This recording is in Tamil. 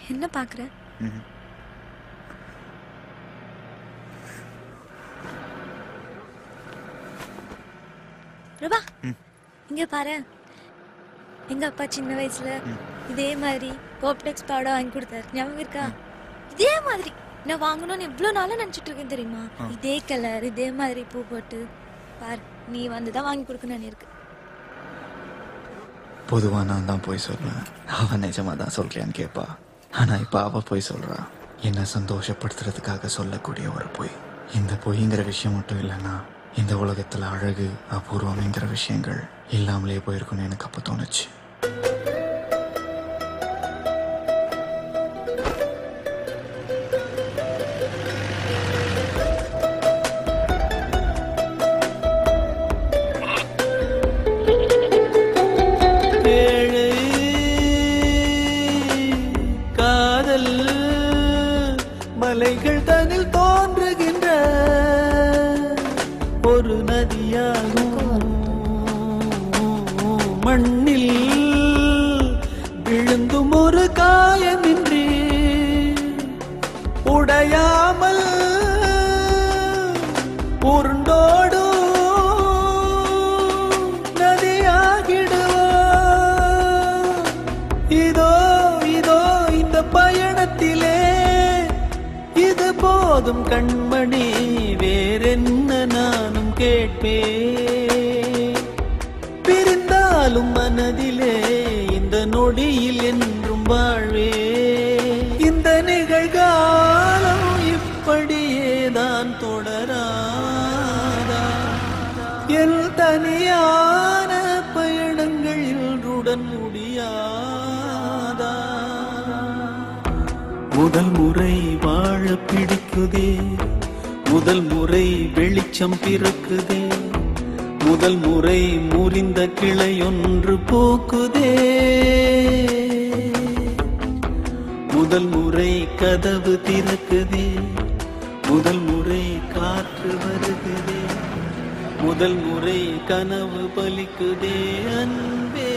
என்ன பாக்குற ம்ஹும். ரூபா ம். இங்க பாரு எங்க அப்பா சின்ன வயசுல இதே மாதிரி கோப்டெக்ஸ் பவுடர் வாங்கி கொடுத்தாரு ஞாபகம் இருக்கா இதே மாதிரி நான் வாங்கணும்னு எவ்வளவு நாளா நினைச்சிட்டு இருக்கேன் தெரியுமா ஆ. இதே கலர் இதே மாதிரி பூ போட்டு பாரு நீ வந்து தான் வாங்கி கொடுக்கணும்னு இருக்கு பொதுவா நான் தான் போய் சொல்லுவேன் அவன் நிஜமா தான் சொல்றியான்னு கேட்பா ஆனா இப்ப அவ போய் சொல்றா என்ன சந்தோஷப்படுத்துறதுக்காக சொல்லக்கூடிய ஒரு பொய் இந்த பொய்ங்கிற விஷயம் மட்டும் இல்லைன்னா இந்த உலகத்துல அழகு அபூர்வம்ங்கிற விஷயங்கள் இல்லாமலே போயிருக்குன்னு எனக்கு அப்ப தோணுச்சு ஏழை காதல் மலைகள் தனில் தோன்றுகின்ற ஒரு நதியாகும் மண்ணில் விழுந்தும் ஒரு காயமின்றி உடையாமல் உருண்டோடும் நதியாகிடுவோம் இதோ இதோ இந்த பயணத்திலே இது போதும் கண்மணி வேறென்ன நானும் கேட்பேன் பிரிந்தாலும் மனதிலே இந்த நொடியில் என்றும் வாழ்வே இந்த நிகழ்காலம் இப்படியே தான் தொடராதா என் தனியான பயணங்கள் இன்றுடன் முடியாதா முதல் முறை வாழ பிடிக்குதே முதல் முறை வெளிச்சம் பிறக்குதே முதல் முறை முறிந்த கிளையொன்று போக்குதே முதல் முறை கதவு திறக்குதே முதல் முறை காற்று வருகுதே முதல் முறை கனவு பலிக்குதே அன்பே